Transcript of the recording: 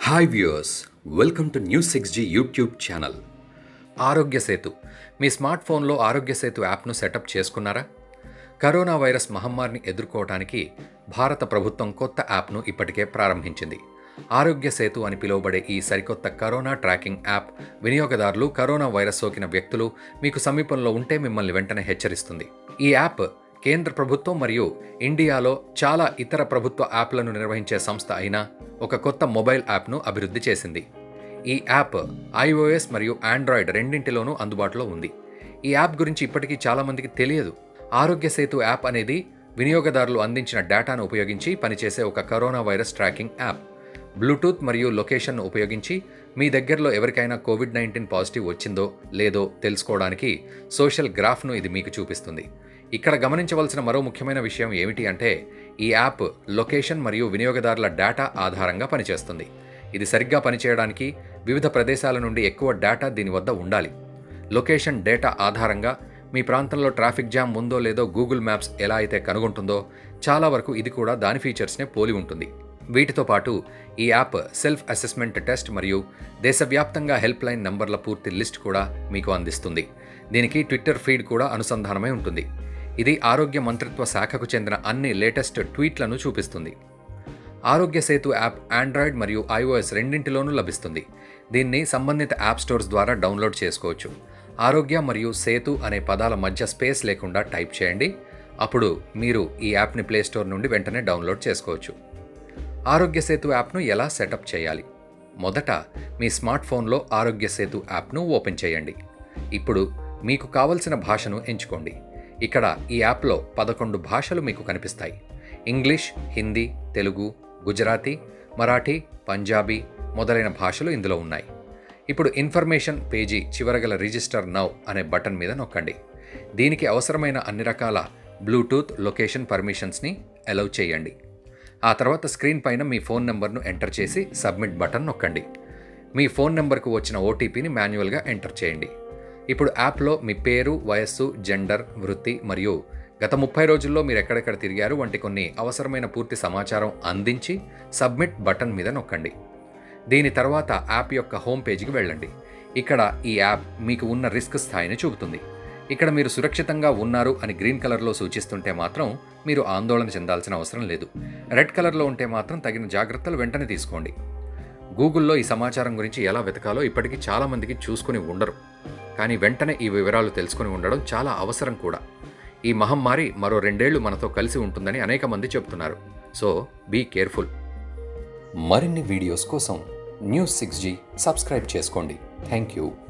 hi viewers welcome to news six G YouTube channel Aarogya Setu me smart ఫోన్లో ఆరోగ్య సేతు యాప్ను setup చేసుకున్నారా కరోనా వైరస్ మహమ్మారిని ఎదుర్కోవడానికి భారత ప్రభుత్వం కొత్త యాప్ను ఇప్పటికే ప్రారంభించింది ఆరోగ్య సేతు అని పిలువబడే ఈ సరికొత్త కరోనా ట్రాకింగ్ యాప్ వినియోగదారులు కరోనా వైరస్ సోకిన వ్యక్తులు మీకు సమీపంలో ఉంటే మిమ్మల్ని వెంటనే హెచ్చరిస్తుంది ఈ యాప్ కేంద్ర ప్రభుత్వం మరియు ఇండియాలో చాలా ఇతర ప్రభుత్వ యాప్లను నిర్వహించే సంస్థ అయిన ఒక కొత్త మొబైల్ యాప్ను అభివృద్ధి చేసింది ఈ యాప్ ఐఓఎస్ మరియు ఆండ్రాయిడ్ రెండింటిలోనూ అందుబాటులో ఉంది ఈ యాప్ గురించి ఇప్పటికీ చాలామందికి తెలియదు ఆరోగ్య సేతు యాప్ అనేది వినియోగదారులు అందించిన డేటాను ఉపయోగించి పనిచేసే ఒక corona virus tracking app bluetooth మరియు లొకేషన్ను ఉపయోగించి మీ దగ్గరలో ఎవరికైనా కోవిడ్ నైన్టీన్ పాజిటివ్ వచ్చిందో లేదో తెలుసుకోవడానికి సోషల్ గ్రాఫ్ను ఇది మీకు చూపిస్తుంది ఇక్కడ గమనించవలసిన మరో ముఖ్యమైన విషయం ఏమిటి అంటే ఈ యాప్ లొకేషన్ మరియు వినియోగదారుల డేటా ఆధారంగా పనిచేస్తుంది ఇది సరిగ్గా పనిచేయడానికి వివిధ ప్రదేశాల నుండి ఎక్కువ డేటా దీని వద్ద ఉండాలి లొకేషన్ డేటా ఆధారంగా మీ ప్రాంతంలో ట్రాఫిక్ జామ్ ఉందో లేదో గూగుల్ మ్యాప్స్ ఎలా అయితే కనుగొంటుందో చాలా వరకు ఇది కూడా దాని ఫీచర్స్నే పోలి ఉంటుంది వీటితో పాటు ఈ యాప్ సెల్ఫ్ అసెస్మెంట్ టెస్ట్ మరియు దేశవ్యాప్తంగా హెల్ప్ లైన్ నంబర్ల పూర్తి లిస్ట్ కూడా మీకు అందిస్తుంది దీనికి ట్విట్టర్ ఫీడ్ కూడా అనుసంధానమై ఉంటుంది ఇది ఆరోగ్య మంత్రిత్వ శాఖకు చెందిన అన్ని లేటెస్ట్ ట్వీట్లను చూపిస్తుంది ఆరోగ్య సేతు యాప్ ఆండ్రాయిడ్ మరియు ఐఓఎస్ రెండింటిలోనూ లభిస్తుంది దీన్ని సంబంధిత యాప్ స్టోర్స్ ద్వారా డౌన్లోడ్ చేసుకోవచ్చు ఆరోగ్య మరియు సేతు అనే పదాల మధ్య స్పేస్ లేకుండా టైప్ చేయండి అప్పుడు మీరు ఈ యాప్ని ప్లే స్టోర్ నుండి వెంటనే డౌన్లోడ్ చేసుకోవచ్చు ఆరోగ్య సేతు యాప్ను ఎలా సెటప్ చేయాలి మొదట మీ స్మార్ట్ ఫోన్లో ఆరోగ్య సేతు యాప్ను ఓపెన్ చేయండి ఇప్పుడు మీకు కావలసిన భాషను ఎంచుకోండి ఇక్కడ ఈ యాప్లో పదకొండు భాషలు మీకు కనిపిస్తాయి ఇంగ్లీష్ హిందీ తెలుగు గుజరాతీ మరాఠీ పంజాబీ మొదలైన భాషలు ఇందులో ఉన్నాయి ఇప్పుడు ఇన్ఫర్మేషన్ పేజీ చివరగల రిజిస్టర్ నౌ అనే బటన్ మీద నొక్కండి దీనికి అవసరమైన అన్ని రకాల బ్లూటూత్ లొకేషన్ పర్మిషన్స్ని అలౌ చేయండి ఆ తర్వాత స్క్రీన్ పైన మీ ఫోన్ నెంబర్ను ఎంటర్ చేసి సబ్మిట్ బటన్ నొక్కండి మీ ఫోన్ నెంబర్కు వచ్చిన ఓటీపీని మాన్యువల్గా ఎంటర్ చేయండి ఇప్పుడు యాప్లో మీ పేరు వయస్సు జెండర్ వృత్తి మరియు గత ముప్పై రోజుల్లో మీరు ఎక్కడెక్కడ తిరిగారు వంటి కొన్ని అవసరమైన పూర్తి సమాచారం అందించి సబ్మిట్ బటన్ మీద నొక్కండి దీని తర్వాత యాప్ యొక్క హోమ్ పేజీకి వెళ్ళండి ఇక్కడ ఈ యాప్ మీకు ఉన్న రిస్క్ స్థాయిని చూపుతుంది ఇక్కడ మీరు సురక్షితంగా ఉన్నారు అని గ్రీన్ కలర్లో సూచిస్తుంటే మాత్రం మీరు ఆందోళన చెందాల్సిన అవసరం లేదు రెడ్ కలర్లో ఉంటే మాత్రం తగిన జాగ్రత్తలు వెంటనే తీసుకోండి గూగుల్లో ఈ సమాచారం గురించి ఎలా వెతకాలో ఇప్పటికీ చాలామందికి చూసుకుని ఉండరు కానీ వెంటనే ఈ వివరాలు తెలుసుకుని ఉండడం చాలా అవసరం కూడా ఈ మహమ్మారి మరో రెండేళ్లు మనతో కలిసి ఉంటుందని అనేక మంది చెబుతున్నారు సో బీ కేర్ఫుల్ మరిన్ని వీడియోస్ కోసం న్యూస్ సిక్స్ జీ సబ్స్క్రైబ్ చేసుకోండి థ్యాంక్ యూ